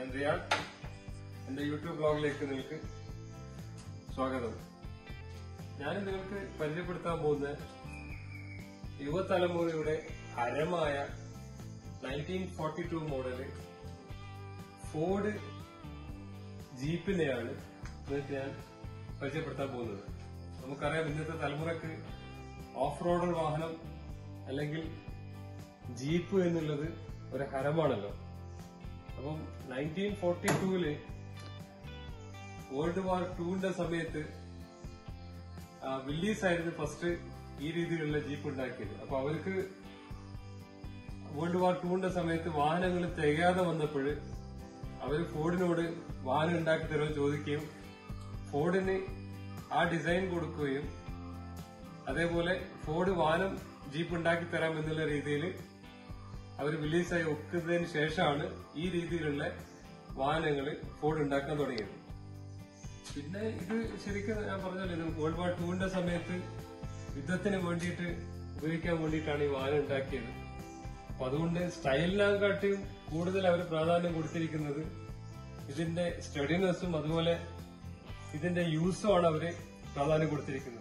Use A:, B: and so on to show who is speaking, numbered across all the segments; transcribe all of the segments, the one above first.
A: ഞാൻ റിയാൻ എന്റെ യൂട്യൂബ് ബ്ലോഗിലേക്ക് നിങ്ങൾക്ക് സ്വാഗതം ഞാൻ നിങ്ങൾക്ക് പരിചയപ്പെടുത്താൻ പോകുന്ന യുവതലമുറയുടെ ഹരമായ nineteen forty two model Ford ജീപ്പിനെയാണ് നിങ്ങൾക്ക് ഞാൻ പരിചയപ്പെടുത്താൻ പോകുന്നത് നമുക്കറിയാം ഇന്നത്തെ തലമുറക്ക് ഓഫ് റോഡർ വാഹനം അല്ലെങ്കിൽ ജീപ്പ് എന്നുള്ളത് ഒരു ഹരമാണല്ലോ അപ്പം നയൻറ്റീൻ ഫോർട്ടി ടൂവില് വേൾഡ് വാർ ടൂവിന്റെ സമയത്ത് ആ, വില്ലീസ് ആയിരുന്നു ഫസ്റ്റ് ഈ രീതിയിലുള്ള ജീപ്പ് ഉണ്ടാക്കിയത് അപ്പൊ അവർക്ക് വേൾഡ് വാർ ടൂവിന്റെ സമയത്ത് വാഹനങ്ങൾ തികയാതെ വന്നപ്പോൾ അവർ ഫോർഡിനോട് വാഹനം ഉണ്ടാക്കി തരുമെന്ന് ചോദിക്കുകയും ഫോർഡിന് ആ ഡിസൈൻ കൊടുക്കുകയും അതേപോലെ ഫോർഡ് വാഹനം ജീപ്പ് ഉണ്ടാക്കി തരാം എന്നുള്ള രീതിയിൽ അവർ റിലീസായി ഒക്കുന്നതിന് ശേഷമാണ് ഈ രീതിയിലുള്ള വാഹനങ്ങൾ ഫോർഡ് ഉണ്ടാക്കാൻ തുടങ്ങിയത് പിന്നെ ഇത് ശരിക്കും ഞാൻ പറഞ്ഞല്ലോ ഇത് വേൾഡ് വാർ ടൂവിന്റെ സമയത്ത് യുദ്ധത്തിന് വേണ്ടിയിട്ട് ഉപയോഗിക്കാൻ വേണ്ടിയിട്ടാണ് ഈ വാഹനം ഉണ്ടാക്കിയത് അപ്പൊ അതുകൊണ്ട് സ്റ്റൈലിനെക്കാട്ടിയും കൂടുതൽ അവർ പ്രാധാന്യം കൊടുത്തിരിക്കുന്നത് ഇതിന്റെ സ്റ്റഡിനെസ്സും അതുപോലെ ഇതിന്റെ യൂസും ആണ് അവര് പ്രാധാന്യം കൊടുത്തിരിക്കുന്നത്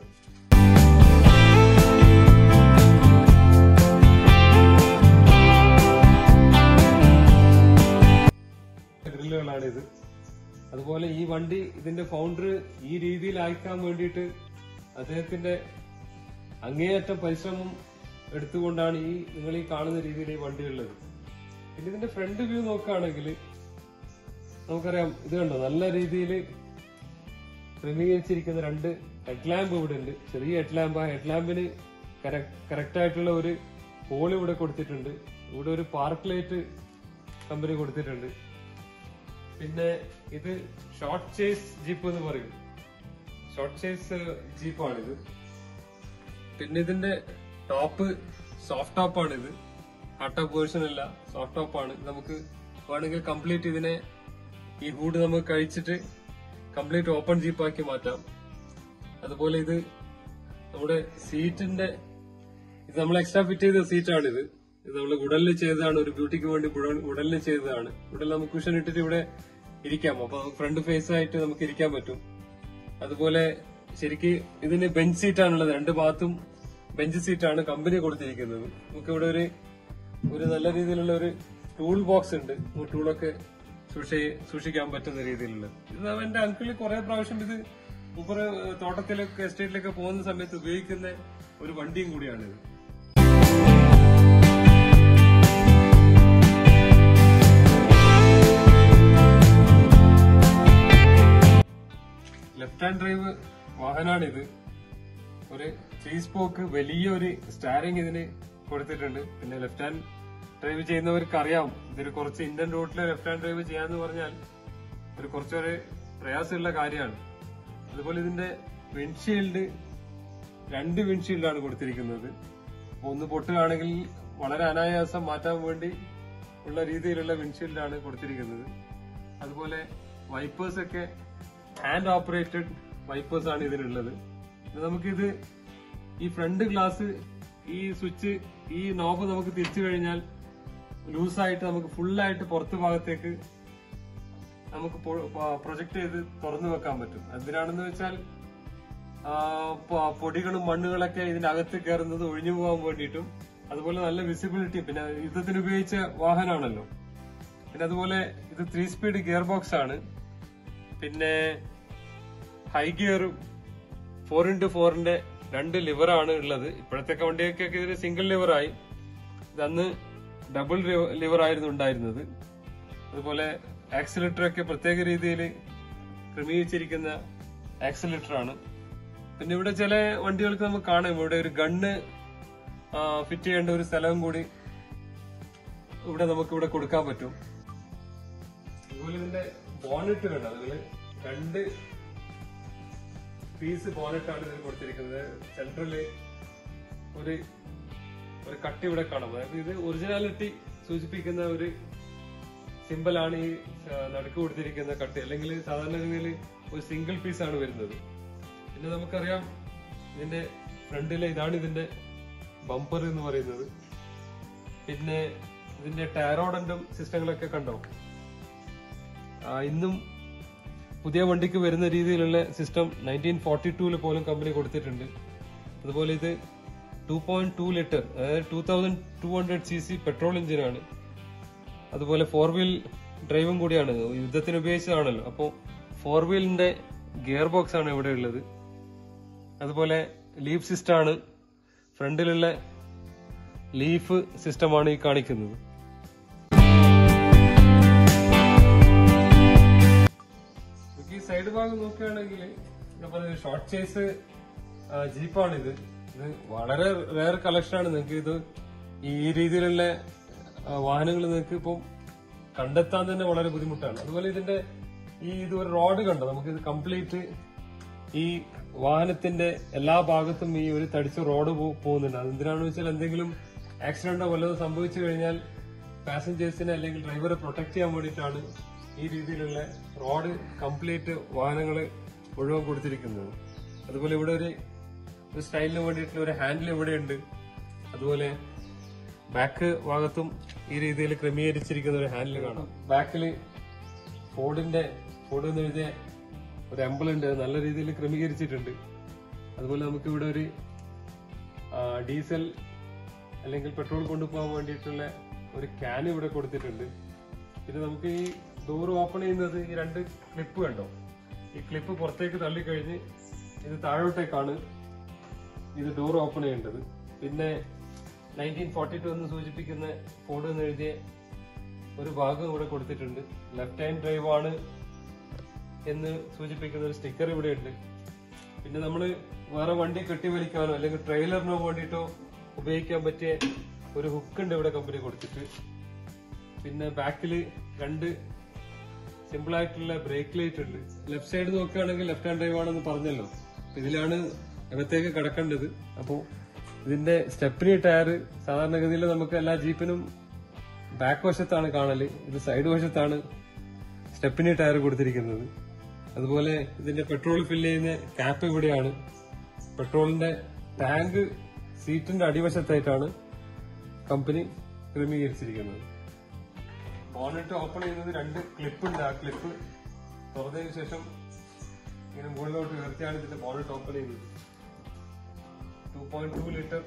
A: ഗ്രില്ലുകളാണ് ഇത് അതുപോലെ ഈ വണ്ടി ഇതിന്റെ ഫൗണ്ടർ ഈ രീതിയിൽ അയക്കാൻ വേണ്ടിയിട്ട് അദ്ദേഹത്തിന്റെ അങ്ങേയറ്റം പരിശ്രമം എടുത്തുകൊണ്ടാണ് ഈ നിങ്ങൾ ഈ കാണുന്ന രീതിയിൽ ഈ വണ്ടി ഉള്ളത് പിന്നെ ഇതിന്റെ ഫ്രണ്ട് വ്യൂ നോക്കുകയാണെങ്കിൽ നമുക്കറിയാം ഇത് കണ്ടോ നല്ല രീതിയിൽ ക്രമീകരിച്ചിരിക്കുന്ന രണ്ട് ഹെഡ് ലാമ്പ് ഇവിടെ ഉണ്ട് ചെറിയ ഹെഡ് ലാമ്പ് ആ ഹെഡ് ലാമ്പിന് കറക്റ്റ് ആയിട്ടുള്ള ഒരു ഹോൾ ഇവിടെ കൊടുത്തിട്ടുണ്ട് ഇവിടെ ഒരു പാർക്ക് ലൈറ്റ് കമ്പനി കൊടുത്തിട്ടുണ്ട് പിന്നെ ഇത് ഷോർട്ട് ചേസ് ജീപ്പ് എന്ന് പറയും ഷോർട്ട് ചേസ് ജീപ്പാണിത് പിന്നെ ഇതിന്റെ ടോപ്പ് സോഫ്റ്റ് ടോപ്പ് ആണ് ഇത് ഹാർഡ് ടോപ്പ് വേർഷൻ അല്ല സോഫ്റ്റ് ടോപ്പ് ആണ് നമുക്ക് വേണമെങ്കിൽ കംപ്ലീറ്റ് ഇതിനെ ഈ ഹൂഡ് നമുക്ക് കഴിച്ചിട്ട് കംപ്ലീറ്റ് ഓപ്പൺ ജീപ്പാക്കി മാറ്റാം അതുപോലെ ഇത് നമ്മുടെ സീറ്റിന്റെ ഇത് നമ്മൾ എക്സ്ട്രാ ഫിറ്റ് ചെയ്ത സീറ്റാണ് ഇത് ഇത് നമ്മൾ ഉടലിൽ ചെയ്തതാണ് ഒരു ബ്യൂട്ടിക്ക് വേണ്ടി ഉട- ഉടലിൽ ചെയ്തതാണ് ഉടൽ നമുക്ക് കുഷൻ ഇട്ടിട്ട് ഇവിടെ ഇരിക്കാം അപ്പൊ ഫ്രണ്ട് ഫേസ് ആയിട്ട് നമുക്ക് ഇരിക്കാൻ പറ്റും അതുപോലെ ശരിക്ക് ഇതിന് ബെഞ്ച് സീറ്റാണുള്ളത് രണ്ട് ഭാഗത്തും ബെഞ്ച് സീറ്റാണ് കമ്പനി കൊടുത്തിരിക്കുന്നത് നമുക്ക് ഇവിടെ ഒരു ഒരു നല്ല രീതിയിലുള്ള ഒരു ടൂൾ ബോക്സ് ഉണ്ട് നമുക്ക് ടൂളൊക്കെ സൂക്ഷി സൂക്ഷിക്കാൻ പറ്റുന്ന രീതിയിലുള്ള ഇത് എന്റെ അങ്കിള് കുറെ പ്രാവശ്യം ഇത് മൂപ്പർ തോട്ടത്തിലൊക്കെ എസ്റ്റേറ്റിലൊക്കെ പോകുന്ന സമയത്ത് ഉപയോഗിക്കുന്ന ഒരു വണ്ടിയും കൂടിയാണിത് ലെഫ്റ്റ് ഹാൻഡ് ഡ്രൈവ് വാഹനമാണിത് ഒരു ത്രീ സ്പോക്ക് വലിയൊരു സ്റ്റാരിങ് ഇതിന് കൊടുത്തിട്ടുണ്ട് പിന്നെ ലെഫ്റ്റ് ഹാൻഡ് ഡ്രൈവ് ചെയ്യുന്നവർക്ക് അറിയാം ഇതൊരു കുറച്ച് ഇന്ത്യൻ റോഡിൽ ലെഫ്റ്റ് ഹാൻഡ് ഡ്രൈവ് ചെയ്യാന്ന് പറഞ്ഞാൽ ഒരു കുറച്ചൊരു പ്രയാസമുള്ള കാര്യമാണ് അതുപോലെ ഇതിന്റെ വിൻഷീൽഡ് രണ്ട് വിൻഷീൽഡാണ് കൊടുത്തിരിക്കുന്നത് അപ്പൊ ഒന്ന് പൊട്ടുകയാണെങ്കിൽ വളരെ അനായാസം മാറ്റാൻ വേണ്ടി ഉള്ള രീതിയിലുള്ള വിൻഷീൽഡാണ് കൊടുത്തിരിക്കുന്നത് അതുപോലെ വൈപ്പേഴ്സ് ഒക്കെ ഹാൻഡ് ഓപ്പറേറ്റഡ് വൈപ്പേഴ്സ് ആണ് ഇതിനുള്ളത് പിന്നെ നമുക്കിത് ഈ ഫ്രണ്ട് ഗ്ലാസ് ഈ സ്വിച്ച് ഈ നോബ് നമുക്ക് തിരിച്ചു കഴിഞ്ഞാൽ ലൂസായിട്ട് നമുക്ക് ഫുള്ളായിട്ട് പുറത്ത് ഭാഗത്തേക്ക് നമുക്ക് പ്രൊജക്ട് ചെയ്ത് തുറന്നു വെക്കാൻ പറ്റും എന്തിനാണെന്ന് വെച്ചാൽ ആ, പ- പൊടികളും മണ്ണുകളൊക്കെ ഇതിന്റെ അകത്ത് കയറുന്നത് ഒഴിഞ്ഞു പോകാൻ വേണ്ടിയിട്ടും അതുപോലെ നല്ല വിസിബിലിറ്റി പിന്നെ യുദ്ധത്തിന് ഉപയോഗിച്ച വാഹനമാണല്ലോ പിന്നെ അതുപോലെ ഇത് ത്രീ സ്പീഡ് ഗിയർ ബോക്സ് ആണ് പിന്നെ ഹൈ ഗിയറും ഫോർ ഇന്റു ഫോറിന്റെ രണ്ട് ലിവറാണ് ഉള്ളത് ഇപ്പോഴത്തെ വണ്ടിയൊക്കെ ഇതിന് സിംഗിൾ ലിവറായി ഇതന്ന് ഡബിൾ ലിവർ ആയിരുന്നു ഉണ്ടായിരുന്നത് അതുപോലെ ആക്സിലേറ്റർ ഒക്കെ പ്രത്യേക രീതിയിൽ ക്രമീകരിച്ചിരിക്കുന്ന ആക്സിലേറ്റർ ആണ് പിന്നെ ഇവിടെ ചില വണ്ടികൾക്ക് നമുക്ക് കാണാം ഇവിടെ ഒരു ഗണ്ണ് ഫിറ്റ് ചെയ്യേണ്ട ഒരു സ്ഥലവും കൂടി ഇവിടെ നമുക്ക് ഇവിടെ കൊടുക്കാൻ പറ്റും അതുപോലെ ഇതിന്റെ ബോണറ്റ് കണ്ടോ അതുപോലെ രണ്ട് പീസ് ബോണറ്റ് ആണ് ഇതിൽ കൊടുത്തിരിക്കുന്നത് സെൻട്രല് ഒരു ഒരു കട്ട് ഇവിടെ കാണാം അതായത് ഇത് ഒറിജിനാലിറ്റി സൂചിപ്പിക്കുന്ന ഒരു സിമ്പിൾ ആണ് ഈ ആ, നടുക്ക് കൊടുത്തിരിക്കുന്ന കട്ട് അല്ലെങ്കിൽ സാധാരണ രീതിയിൽ ഒരു സിംഗിൾ പീസ് ആണ് വരുന്നത് പിന്നെ നമുക്കറിയാം ഇതിന്റെ ഫ്രണ്ടിലെ ഇതാണ് ഇതിന്റെ ബമ്പർ എന്ന് പറയുന്നത് പിന്നെ ഇതിന്റെ ടാരോഡന്റും സിസ്റ്റങ്ങളൊക്കെ കണ്ടോ ആ, ഇന്നും പുതിയ വണ്ടിക്ക് വരുന്ന രീതിയിലുള്ള സിസ്റ്റം നയൻറ്റീൻ ഫോർട്ടി ടൂല് പോലും കമ്പനി കൊടുത്തിട്ടുണ്ട് അതുപോലെ ഇത് ടു പോയിന്റ് ടു ലിറ്റർ അതായത് two thousand two hundred C C petrol എഞ്ചിനാണ് അതുപോലെ ഫോർ വീൽ ഡ്രൈവും കൂടിയാണ് ഇത്. യുദ്ധത്തിന് ഉപയോഗിച്ചതാണല്ലോ അപ്പോൾ ഫോർ വീലിന്റെ ഗിയർ ബോക്സ് ആണ് ഇവിടെ ഉള്ളത് അതുപോലെ ലീഫ് സിസ്റ്റം ആണ് ഫ്രണ്ടിലുള്ള ലീഫ് സിസ്റ്റമാണ് ഈ കാണിക്കുന്നത് നമുക്ക് ഈ സൈഡ് ഭാഗം നോക്കുകയാണെങ്കിൽ ഞാൻ പറഞ്ഞ ഷോർട്ട് ചേസ് ജീപ്പാണിത് ഇത് വളരെ റയർ കളക്ഷനാണ് നിങ്ങൾക്ക് ഇത് ഈ രീതിയിലുള്ള വാഹനങ്ങൾ നിങ്ങൾക്ക് ഇപ്പം കണ്ടെത്താൻ തന്നെ വളരെ ബുദ്ധിമുട്ടാണ് അതുപോലെ ഇതിന്റെ ഈ ഇത് ഒരു റോഡ് കണ്ടോ നമുക്ക് ഇത് കംപ്ലീറ്റ് ഈ വാഹനത്തിന്റെ എല്ലാ ഭാഗത്തും ഈ ഒരു തടിച്ച റോഡ് പോകുന്നുണ്ട് അതെന്തിനാണെന്ന് വെച്ചാൽ എന്തെങ്കിലും ആക്സിഡന്റോ വല്ലതും സംഭവിച്ചു കഴിഞ്ഞാൽ പാസഞ്ചേഴ്സിനെ അല്ലെങ്കിൽ ഡ്രൈവറെ പ്രൊട്ടക്ട് ചെയ്യാൻ വേണ്ടിയിട്ടാണ് ഈ രീതിയിലുള്ള റോഡ് കംപ്ലീറ്റ് വാഹനങ്ങൾ മുഴുവൻ കൊടുത്തിരിക്കുന്നത് അതുപോലെ ഇവിടെ ഒരു ഒരു സ്റ്റൈലിന് വേണ്ടിയിട്ടുള്ള ഒരു ഹാൻഡിൽ ഇവിടെ ഉണ്ട് അതുപോലെ ബാക്ക് ഭാഗത്തും ഈ രീതിയിൽ ക്രമീകരിച്ചിരിക്കുന്ന ഒരു ഹാൻഡിൽ കാണാം ബാക്കിൽ ഫോർഡിന്റെ ഫോർഡ് എന്ന് എഴുതിയ ഒരു എംബിൾ ഉണ്ട് അത് നല്ല രീതിയിൽ ക്രമീകരിച്ചിട്ടുണ്ട് അതുപോലെ നമുക്ക് ഇവിടെ ഒരു ആ, ഡീസൽ അല്ലെങ്കിൽ പെട്രോൾ കൊണ്ടുപോകാൻ വേണ്ടിയിട്ടുള്ള ഒരു ക്യാൻ ഇവിടെ കൊടുത്തിട്ടുണ്ട് പിന്നെ നമുക്ക് ഈ ഡോർ ഓപ്പൺ ചെയ്യുന്നത് ഈ രണ്ട് ക്ലിപ്പ് കണ്ടോ ഈ ക്ലിപ്പ് പുറത്തേക്ക് തള്ളിക്കഴിഞ്ഞ് ഇത് താഴോട്ടേക്കാണ് ഇത് ഡോർ ഓപ്പൺ ചെയ്യേണ്ടത് പിന്നെ നയൻറ്റീൻ ഫോർട്ടി ടു എന്ന് സൂചിപ്പിക്കുന്ന ഫോർഡ് എന്ന് എഴുതിയ ഒരു ഭാഗം ഇവിടെ കൊടുത്തിട്ടുണ്ട് ലെഫ്റ്റ് ഹാൻഡ് ഡ്രൈവ് ആണ് എന്ന് സൂചിപ്പിക്കുന്ന ഒരു സ്റ്റിക്കർ ഇവിടെ ഉണ്ട് പിന്നെ നമ്മൾ വേറെ വണ്ടി കെട്ടിവലിക്കാനോ അല്ലെങ്കിൽ ട്രെയിലറിനോ വേണ്ടിയിട്ടോ ഉപയോഗിക്കാൻ പറ്റിയ ഒരു ഹുക്ക് ഉണ്ട് ഇവിടെ കമ്പനി കൊടുത്തിട്ട് പിന്നെ ബാക്കിൽ രണ്ട് സിമ്പിൾ ആയിട്ടുള്ള ബ്രേക്ക് ലൈറ്റ് ഉണ്ട് ലെഫ്റ്റ് സൈഡ് നോക്കുകയാണെങ്കിൽ ലെഫ്റ്റ് ഹാൻഡ് ഡ്രൈവ് ആണെന്ന് പറഞ്ഞല്ലോ അപ്പൊ ഇതിലാണ് അകത്തേക്ക് കിടക്കേണ്ടത് അപ്പോ ഇതിന്റെ സ്റ്റെപ്പിനി ടയർ സാധാരണഗതിയിൽ നമുക്ക് എല്ലാ ജീപ്പിനും ബാക്ക് വശത്താണ് കാണല് ഇത് സൈഡ് വശത്താണ് സ്റ്റെപ്പിനി ടയർ കൊടുത്തിരിക്കുന്നത് അതുപോലെ ഇതിന്റെ പെട്രോൾ ഫില്ല് ചെയ്യുന്ന ക്യാപ്പ് ഇവിടെയാണ് പെട്രോളിന്റെ ടാങ്ക് സീറ്റിന്റെ അടിവശത്തായിട്ടാണ് കമ്പനി ക്രമീകരിച്ചിരിക്കുന്നത് ബോണറ്റ് ഓപ്പൺ ചെയ്യുന്നത് രണ്ട് ക്ലിപ്പ് ഉണ്ട് ആ ക്ലിപ്പ് തുറന്നതിന് ശേഷം ഇങ്ങനെ മുകളിലോട്ട് ഉയർത്തിയാണ് ഇതിന്റെ ബോണറ്റ് ഓപ്പൺ ചെയ്യുന്നത് ടു പോയിന്റ് ടു ലിറ്റർ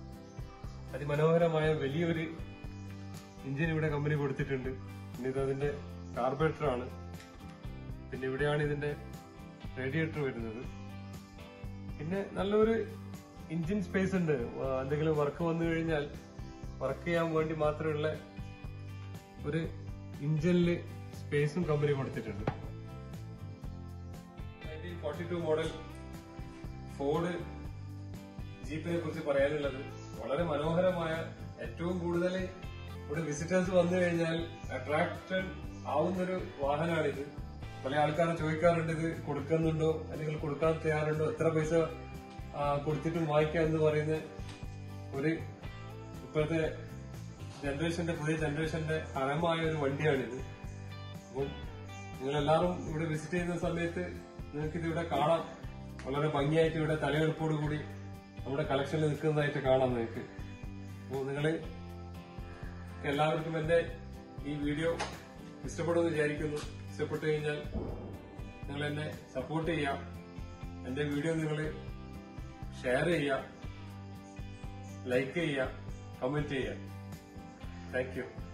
A: അതിമനോഹരമായ വലിയൊരു എഞ്ചിൻ ഇവിടെ കമ്പനി കൊടുത്തിട്ടുണ്ട് പിന്നെ ഇത് അതിന്റെ കാർബറേറ്റർ ആണ് പിന്നെ ഇവിടെയാണ് ഇതിന്റെ റേഡിയേറ്റർ വരുന്നത് പിന്നെ നല്ലൊരു എഞ്ചിൻ സ്പേസ് ഉണ്ട് ആ, എന്തെങ്കിലും വർക്ക് വന്നു കഴിഞ്ഞാൽ വർക്ക് ചെയ്യാൻ വേണ്ടി മാത്രമുള്ള ഒരു ഇഞ്ചിനില് സ്പേസും കമ്പനി കൊടുത്തിട്ടുണ്ട് ഫോർട്ടി ടു മോഡൽ ഫോർഡ് ജീപ്പിനെ കുറിച്ച് പറയാനുള്ളത് വളരെ മനോഹരമായ ഏറ്റവും കൂടുതൽ ഇവിടെ വിസിറ്റേഴ്സ് വന്നു കഴിഞ്ഞാൽ അട്രാക്ഷൻ ആവുന്നൊരു വാഹനമാണിത് പല ആൾക്കാരും ചോദിക്കാറുണ്ട് ഇത് കൊടുക്കുന്നുണ്ടോ അല്ലെങ്കിൽ കൊടുക്കാൻ തയ്യാറുണ്ടോ എത്ര പൈസ ആ, കൊടുത്തിട്ടും വാങ്ങിക്കാം എന്ന് പറയുന്ന ഒരു ഇപ്പോഴത്തെ ജനറേഷന്റെ പുതിയ ജനറേഷന്റെ ഹരമായ ഒരു വണ്ടിയാണിത് അപ്പം നിങ്ങളെല്ലാവരും ഇവിടെ വിസിറ്റ് ചെയ്യുന്ന സമയത്ത് നിങ്ങൾക്ക് ഇത് ഇവിടെ കാണാം വളരെ ഭംഗിയായിട്ട് ഇവിടെ തലയെടുപ്പോട് കൂടി നമ്മുടെ കളക്ഷനിൽ നിൽക്കുന്നതായിട്ട് കാണാം നിങ്ങൾക്ക് അപ്പോൾ നിങ്ങള് എല്ലാവർക്കും എന്റെ ഈ വീഡിയോ ഇഷ്ടപ്പെടുമെന്ന് വിചാരിക്കുന്നു ഇഷ്ടപ്പെട്ടു കഴിഞ്ഞാൽ നിങ്ങൾ എന്നെ സപ്പോർട്ട് ചെയ്യാം എന്റെ വീഡിയോ നിങ്ങൾ ഷെയർ ചെയ്യുക ലൈക്ക് ചെയ്യുക കമന്റ് ചെയ്യുക താങ്ക് യു